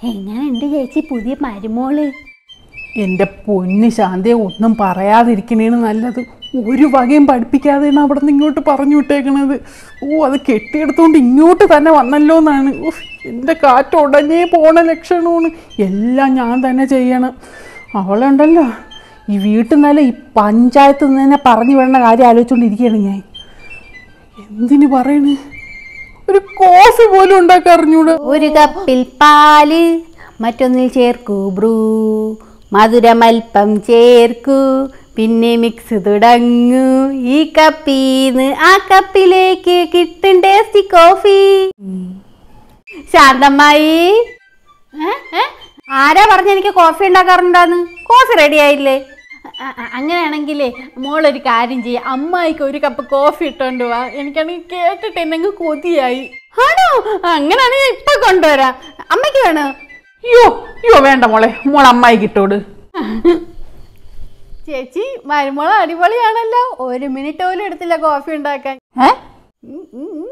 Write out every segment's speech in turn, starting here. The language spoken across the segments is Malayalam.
എങ്ങനെയുണ്ട് ചേച്ചി പുതിയ മരുമോള് എൻ്റെ പൊന്ന് ശാന്തയെ ഒന്നും പറയാതിരിക്കണേണ് നല്ലത് ഒരു വകയും പഠിപ്പിക്കാതെയാണ് അവിടെ നിന്ന് ഇങ്ങോട്ട് പറഞ്ഞു വിട്ടേക്കണത് ഓ അത് കെട്ടിയെടുത്തോണ്ട് ഇങ്ങോട്ട് തന്നെ വന്നല്ലോ എന്നാണ് ഉഫ്, എൻ്റെ കാറ്റ് ഉടനെ പോണ ലക്ഷണമാണ് എല്ലാം ഞാൻ തന്നെ ചെയ്യണം അവളുണ്ടല്ലോ ഈ വീട്ടിൽ നിന്നല്ല ഈ പഞ്ചായത്ത് നിന്ന് തന്നെ പറഞ്ഞു വിടേണ്ട കാര്യം ആലോചിച്ചുകൊണ്ടിരിക്കുകയാണ് ഞാൻ എന്തിനു പറയണ് ഒരു കോഫി പോലും ഉണ്ടാക്കാൻ അറിഞ്ഞൂടാ ഒരു കപ്പിൽ പാല് മറ്റൊന്നിൽ ചേർക്കൂ ബ്രൂ മധുരമൽപ്പം ചേർക്കൂ പിന്നെ മിക്സ് തുടങ്ങൂ ഈ കപ്പീന്ന് ആ കപ്പിലേക്ക് കിട്ടും ടേസ്റ്റി കോഫി ശാന്തമ്മായി ഏ? ഏ? ആരാ പറഞ്ഞ എനിക്ക് കോഫി ഉണ്ടാക്കാറുണ്ടാന്ന് കോഫി റെഡി ആയില്ലേ അ- അ- അങ്ങനെയാണെങ്കിലേ മോളൊരു കാര്യം ചെയ്യ അമ്മായിക്ക് ഒരു കപ്പ് കോഫി ഇട്ടോണ്ട് വാ എനിക്കാണെങ്കിൽ കേട്ടിട്ട് എന്നെങ്കിൽ കൊതിയായി ആണോ അങ്ങനെയാണെങ്കിൽ ഇപ്പൊ കൊണ്ടുവരാം അമ്മയ്ക്ക് വേണോ അയ്യോ അയ്യോ വേണ്ട മോളെ മോൾ അമ്മായി കിട്ടോട് ചേച്ചി മരുമോള് അടിപൊളിയാണല്ലോ ഒരു മിനിറ്റ് പോലും എടുത്തില്ല കോഫി ഉണ്ടാക്കാൻ ഏ ഉം, ഉം, ഉം.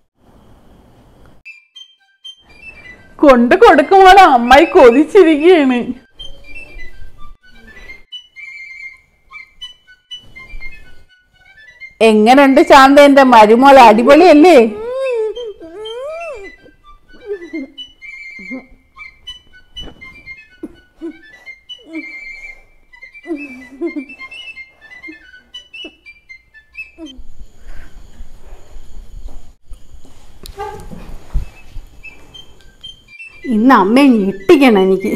കൊണ്ട് കൊടുക്കുമോളെ അമ്മായി കൊതിച്ചിരിക്കുകയാണ് എങ്ങനുണ്ട് ശാന്ത എന്റെ മരുമോളെ അടിപൊളിയല്ലേ ഇന്ന് അമ്മയെ ഞെട്ടിക്കണം എനിക്ക്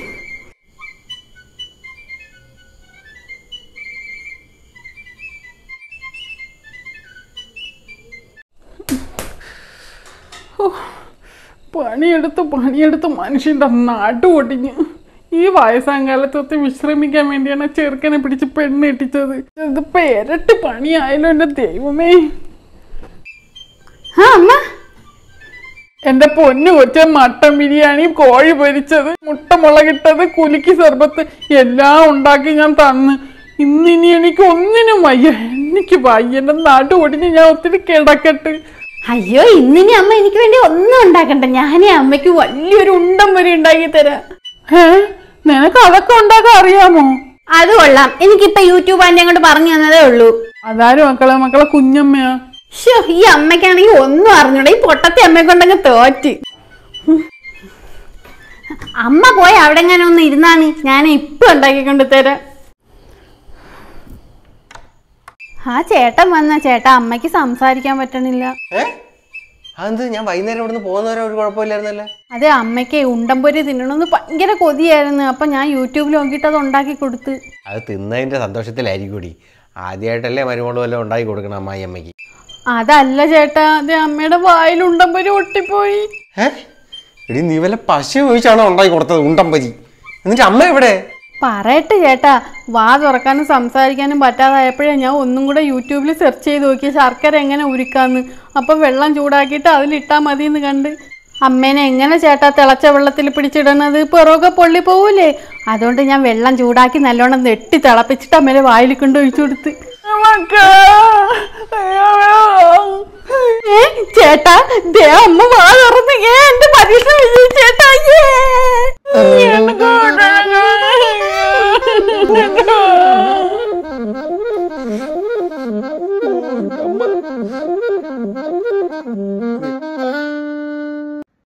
പണിയെടുത്ത് പണിയെടുത്ത് മനുഷ്യന്റെ നാട്ടു പൊട്ടിഞ്ഞ് ഈ വയസ്സാം കാലത്തൊത്ത് വിശ്രമിക്കാൻ വേണ്ടിയാണ് ആ ചെറുക്കനെ പിടിച്ച് പെണ്ണ് ഇട്ടിച്ചത് ഇതിപ്പോ ഇരട്ടി പണിയായാലും എന്റെ ദൈവമേ ആ അമ്മ എന്റെ പൊന്നു കൊച്ച മട്ടൻ ബിരിയാണി കോഴി പൊരിച്ചത് മുട്ട മുളകിട്ടത് കുലുക്കി സർബത്ത് എല്ലാം ഉണ്ടാക്കി ഞാൻ തന്ന് ഇന്നിനി എനിക്ക് ഒന്നിനും വയ്യ എനിക്ക് വയ്യ എന്റെ നാട്ടു പൊടിഞ്ഞ് ഞാൻ ഒത്തിരി കിടക്കട്ട് അയ്യോ ഇന്നിനി അമ്മ എനിക്ക് വേണ്ടി ഒന്നും ഉണ്ടാക്കണ്ട ഞാനേ അമ്മയ്ക്ക് വലിയൊരു ഉണ്ടം വരെ ഉണ്ടാക്കി തരാം ഏ നിനക്ക് അതൊക്കെ ഉണ്ടാക്കാൻ അറിയാമോ അത് കൊള്ളാം എനിക്കിപ്പൊ യൂട്യൂബ് ആൻ്റെ അങ്ങോട്ട് പറഞ്ഞു തന്നതേ ഉള്ളൂ അതാരും മക്കളെ മക്കളെ കുഞ്ഞമ്മയാ ശ്ശോ, ഈ അമ്മയ്ക്കാണെങ്കിൽ ഒന്നും അറിഞ്ഞൂടാ ഈ പൊട്ടത്തെ അമ്മയെ കൊണ്ടങ്ങ് തോറ്റ് ഉം. അമ്മ പോയി അവിടെ എങ്ങനെ ഒന്ന് ഇരുന്നാണ് ഞാൻ ഇപ്പൊ ഉണ്ടാക്കിക്കൊണ്ട് തരാം ആ ചേട്ടൻ വന്ന ചേട്ടാ അമ്മയ്ക്ക് സംസാരിക്കാൻ പറ്റണില്ല ഏ അതെന്ത് ഞാൻ വൈകുന്നേരം ഇവിടുന്ന് പോകുന്നവരെ ഒരു കുഴപ്പമില്ലായിരുന്നല്ലേ അതെ അമ്മയ്ക്ക് ഉണ്ടംപൊരി തിന്നണമെന്ന് ഭയങ്കര കൊതിയായിരുന്നു അപ്പൊ ഞാൻ യൂട്യൂബിൽ നോക്കിയിട്ട് അത് ഉണ്ടാക്കി കൊടുത്ത് അത് തിന്നതിൻ്റെ സന്തോഷത്തിലായിരിക്കൂടി ആദ്യമായിട്ടല്ലേ മരുമോള് വല്ലതും ഉണ്ടാക്കി കൊടുക്കണം അമ്മായി അമ്മയ്ക്ക് അതല്ല ചേട്ടാ അതെ അമ്മയുടെ വായിൽ ഉണ്ടംപൊരി ഒട്ടിപ്പോയി ഏ എടി നീ വല്ല പശു ഒഴിച്ചാണോ ഉണ്ടാക്കി കൊടുത്തത് ഉണ്ടമ്പരി എന്നിട്ട് അമ്മ എവിടെ പറയട്ടെ ചേട്ടാ വാ തുറക്കാനും സംസാരിക്കാനും പറ്റാതായപ്പോഴേ ഞാൻ ഒന്നും കൂടെ യൂട്യൂബിൽ സെർച്ച് ചെയ്ത് നോക്കി ശർക്കര എങ്ങനെ ഉരുക്കാന്ന് അപ്പൊ വെള്ളം ചൂടാക്കിയിട്ട് അതിലിട്ടാ മതി എന്ന് കണ്ട് അമ്മേനെ എങ്ങനെ ചേട്ടാ തിളച്ച വെള്ളത്തിൽ പിടിച്ചിടുന്നത് പിറകെ പൊള്ളി പോവൂലേ അതുകൊണ്ട് ഞാൻ വെള്ളം ചൂടാക്കി നല്ലോണം നെട്ടി തിളപ്പിച്ചിട്ട് അമ്മേനെ വായിൽ കൊണ്ട് ഒഴിച്ചു കൊടുത്ത് മക്ക ഏ ചേട്ടാ ദേ അമ്മ വാ തുറന്ന് ഏ എന്റെ പരീക്ഷ വിജയിച്ചു